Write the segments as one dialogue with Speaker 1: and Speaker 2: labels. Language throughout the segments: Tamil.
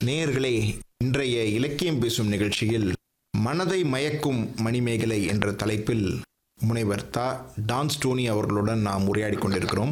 Speaker 1: நேயர்களே இன்றைய இலக்கியம் பேசும் நிகழ்ச்சியில் மனதை மயக்கும் மணிமேகலை என்ற தலைப்பில் முனைவர் தா டான் ஸ்டோனி அவர்களுடன் நாம் உரையாடி கொண்டிருக்கிறோம்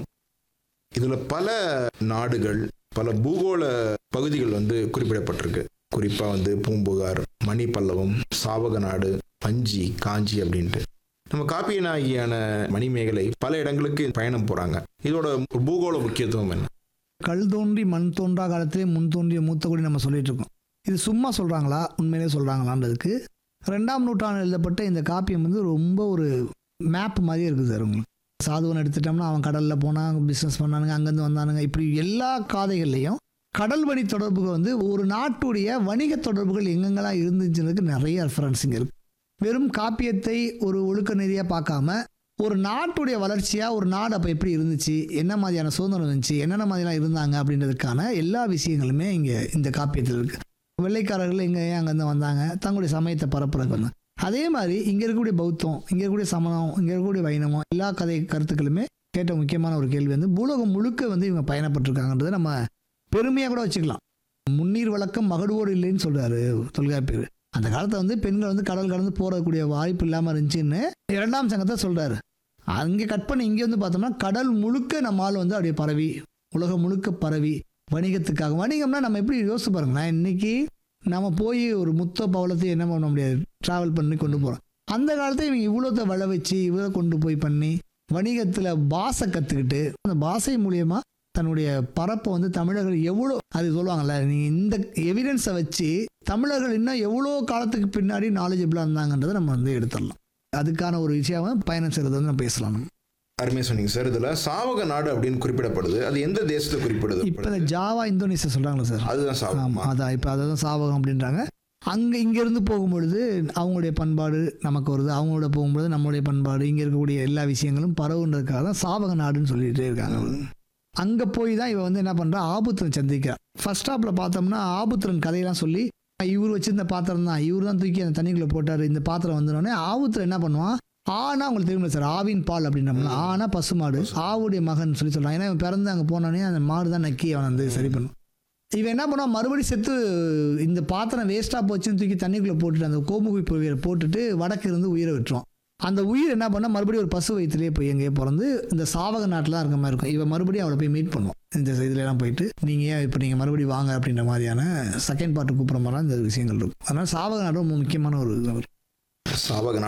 Speaker 1: இதில் பல நாடுகள் பல பூகோள பகுதிகள் வந்து குறிப்பிடப்பட்டிருக்கு குறிப்பாக வந்து பூம்புகார் மணிப்பல்லவம் சாவக நாடு பஞ்சி காஞ்சி அப்படின்ட்டு நம்ம காப்பியனாகியான மணிமேகலை பல இடங்களுக்கு பயணம் போகிறாங்க இதோட பூகோள முக்கியத்துவம் என்ன
Speaker 2: கல் தோன்றி மண் தோன்றா காலத்திலே முன் தோன்றிய மூத்த குடி நம்ம சொல்லிட்டு இருக்கோம் இது சும்மா சொல்கிறாங்களா உண்மையிலே சொல்கிறாங்களான்றதுக்கு ரெண்டாம் நூற்றாண்டு எழுதப்பட்ட இந்த காப்பியம் வந்து ரொம்ப ஒரு மேப் மாதிரியே இருக்குது சார் உங்களுக்கு சாதுவன் எடுத்துட்டோம்னா அவன் கடலில் போனான் பிஸ்னஸ் பண்ணானுங்க அங்கேருந்து வந்தானுங்க இப்படி எல்லா காதைகள்லையும் கடல் வழி தொடர்புகள் வந்து ஒரு நாட்டுடைய வணிக தொடர்புகள் எங்கெங்கெல்லாம் இருந்துச்சுன்றதுக்கு நிறைய ரெஃபரன்ஸ் இங்கே இருக்குது வெறும் காப்பியத்தை ஒரு ஒழுக்க நெறியாக பார்க்காம ஒரு நாட்டுடைய வளர்ச்சியாக ஒரு நாடு அப்போ எப்படி இருந்துச்சு என்ன மாதிரியான சுதந்திரம் இருந்துச்சு என்னென்ன மாதிரிலாம் இருந்தாங்க அப்படின்றதுக்கான எல்லா விஷயங்களுமே இங்கே இந்த காப்பியத்தில் இருக்குது வெள்ளைக்காரர்கள் எங்கே ஏன் அங்கேருந்து வந்தாங்க தங்களுடைய சமயத்தை பரப்புறதுக்கு வந்தாங்க அதே மாதிரி இங்கே இருக்கக்கூடிய பௌத்தம் இங்கே இருக்கக்கூடிய சமணம் இங்கே இருக்கக்கூடிய வைணவம் எல்லா கதை கருத்துக்களுமே கேட்ட முக்கியமான ஒரு கேள்வி வந்து பூலோகம் முழுக்க வந்து இவங்க பயணப்பட்டிருக்காங்கன்றதை நம்ம பெருமையாக கூட வச்சுக்கலாம் முன்னீர் வழக்கம் மகடுவோடு இல்லைன்னு சொல்கிறாரு தொல்காப்பியர் அந்த காலத்தில் வந்து பெண்கள் வந்து கடல் கடந்து போறக்கூடிய வாய்ப்பு இல்லாமல் இருந்துச்சுன்னு இரண்டாம் சங்கத்தை சொல்கிறாரு அங்கே கட் பண்ணி இங்கே வந்து பார்த்தோம்னா கடல் முழுக்க நம்ம ஆள் வந்து அப்படியே பரவி உலகம் முழுக்க பரவி வணிகத்துக்காக வணிகம்னா நம்ம எப்படி யோசிச்சு பாருங்களேன் இன்னைக்கு நம்ம போய் ஒரு முத்த பவளத்தையும் என்ன பண்ண முடியாது ட்ராவல் பண்ணி கொண்டு போகிறோம் அந்த காலத்தில் இவங்க இவ்வளோத்த வள வச்சு இவ்வளோ கொண்டு போய் பண்ணி வணிகத்தில் பாஷை கற்றுக்கிட்டு அந்த பாஷை மூலியமா தன்னுடைய பரப்பை வந்து தமிழர்கள் எவ்வளோ அது சொல்லுவாங்கல்ல நீங்கள் இந்த எவிடன்ஸை வச்சு தமிழர்கள் இன்னும் எவ்வளோ காலத்துக்கு பின்னாடி நாலேஜபிளாக இருந்தாங்கன்றதை நம்ம வந்து எடுத்துடலாம் அதுக்கான ஒரு விஷயம் பயணம் செய்கிறது வந்து நம்ம பேசலாம் நம்ம.
Speaker 1: அருமையா சொன்னீங்க சார் இதுல சாவக நாடு அப்படின்னு குறிப்பிடப்படுது அது எந்த தேசத்துல குறிப்பிடுது
Speaker 2: இப்போ இந்த ஜாவா இந்தோனேசியா சொல்கிறாங்களா சார்
Speaker 1: அதுதான் சாவகம்
Speaker 2: ஆமாம் அதான் இப்போ அதை தான் சாவகம் அப்படின்றாங்க அங்கே இங்கேருந்து போகும்பொழுது அவங்களுடைய பண்பாடு நமக்கு வருது அவங்களோட போகும்பொழுது நம்மளுடைய பண்பாடு இங்கே இருக்கக்கூடிய எல்லா விஷயங்களும் பரவுன்றதுக்காக தான் சாவக நாடுன்னு சொல்லிகிட்டே இருக்காங்க அங்கே போய் தான் இவன் வந்து என்ன பண்ணுறா ஆபுத்திரன் சந்திக்கிறான் ஃபர்ஸ்ட் ஸ்டாப்பில் பார்த்தோம்னா ஆபுத்திரன் கதையெல்லாம் சொல்லி இவர் வச்சிருந்த பாத்திரம் தான் இவர் தான் தூக்கி அந்த தண்ணிக்குள்ளே போட்டார் இந்த பாத்திரம் வந்தோடனே ஆபுத்திரன் என்ன பண்ணுவான் ஆனா உங்களுக்கு தெரியுமா சார் ஆவின் பால் அப்படின்றோம்னா ஆனா பசுமாடு ஆவுடைய மகன் சொல்லி சொல்றான் ஏன்னா இவன் பிறந்து அங்கே போனோடனே அந்த மாடு தான் நக்கி அவன் வந்து சரி பண்ணும் இவன் என்ன பண்ணுவான் மறுபடியும் செத்து இந்த பாத்திரம் வேஸ்ட்டாக போச்சுன்னு தூக்கி தண்ணிக்குள்ளே போட்டுட்டு அந்த கோமுகி புவியரை போட்டுட்டு வடக்கு இருந்து உயிரை விட்டுருவான் அந்த உயிர் என்ன பண்ணால் மறுபடியும் ஒரு பசு வயிற்றுலேயே போய் எங்கேயோ பிறந்து இந்த சாவக நாட்டில் தான் இருக்க மாதிரி இருக்கும் இவன் மறுபடியும் அவளை போய் மீட் பண்ணுவான் இந்த இதுலலாம் போயிட்டு நீங்கள் ஏன் இப்போ நீங்கள் மறுபடியும் வாங்க அப்படின்ற மாதிரியான செகண்ட் பார்ட்டு கூப்பிட்ற மாதிரிலாம் இந்த விஷயங்கள் இருக்கும் அதனால் சாவக நாடு ரொம்ப முக்கியமான ஒரு
Speaker 1: சாவக